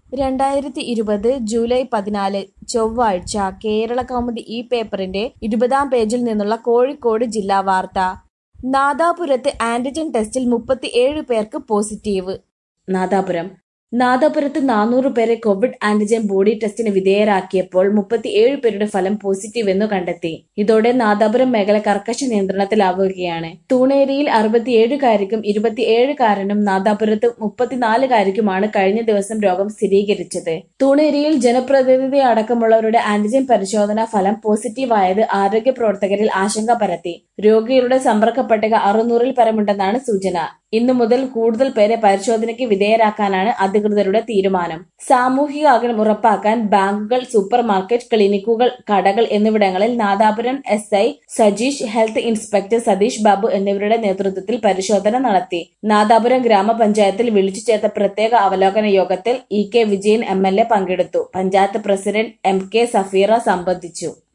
രണ്ടായിരത്തി ഇരുപത് ജൂലൈ പതിനാല് ചൊവ്വാഴ്ച കേരള കൗമുദി ഈ പേപ്പറിന്റെ ഇരുപതാം പേജിൽ നിന്നുള്ള കോഴിക്കോട് ജില്ലാ വാർത്ത നാദാപുരത്ത് ആന്റിജൻ ടെസ്റ്റിൽ മുപ്പത്തിയേഴ് പേർക്ക് പോസിറ്റീവ് നാദാപുരം നാദാപുരത്ത് നാനൂറ് പേരെ കോവിഡ് ആന്റിജൻ ബോഡി ടെസ്റ്റിന് വിധേയരാക്കിയപ്പോൾ മുപ്പത്തിയേഴ് പേരുടെ ഫലം പോസിറ്റീവ് എന്നു കണ്ടെത്തി ഇതോടെ നാദാപുരം മേഖല കർക്കശ നിയന്ത്രണത്തിലാവുകയാണ് തൂണേരിയിൽ അറുപത്തിയേഴുകാരിക്കും ഇരുപത്തിയേഴുകാരനും നാദാപുരത്ത് മുപ്പത്തിനാലുകാരിക്കുമാണ് കഴിഞ്ഞ ദിവസം രോഗം സ്ഥിരീകരിച്ചത് തൂണേരിയിൽ ജനപ്രതിനിധി അടക്കമുള്ളവരുടെ ആന്റിജൻ പരിശോധനാ ഫലം പോസിറ്റീവായത് ആരോഗ്യ പ്രവർത്തകരിൽ ആശങ്ക പരത്തി രോഗികളുടെ സമ്പർക്ക പട്ടിക അറുന്നൂറിൽ പരമുണ്ടെന്നാണ് സൂചന ഇന്നു മുതൽ കൂടുതൽ പേരെ പരിശോധനയ്ക്ക് വിധേയരാക്കാനാണ് അധികൃതരുടെ തീരുമാനം സാമൂഹിക അകലം ഉറപ്പാക്കാൻ ബാങ്കുകൾ സൂപ്പർ മാർക്കറ്റ് ക്ലിനിക്കുകൾ കടകൾ എന്നിവിടങ്ങളിൽ Nadapuram S I Sajeesh health inspector Satheesh Babu എന്നിവരുടെ നേതൃത്വത്തിൽ പരിശോധന നടത്തി നാദാപുരം ഗ്രാമപഞ്ചായത്തിൽ വിളിച്ചു ചേർത്ത പ്രത്യേക അവലോകന യോഗത്തിൽ E K Vijayan M L A പങ്കെടുത്തു panchayat president M K Safeera സംബന്ധിച്ചു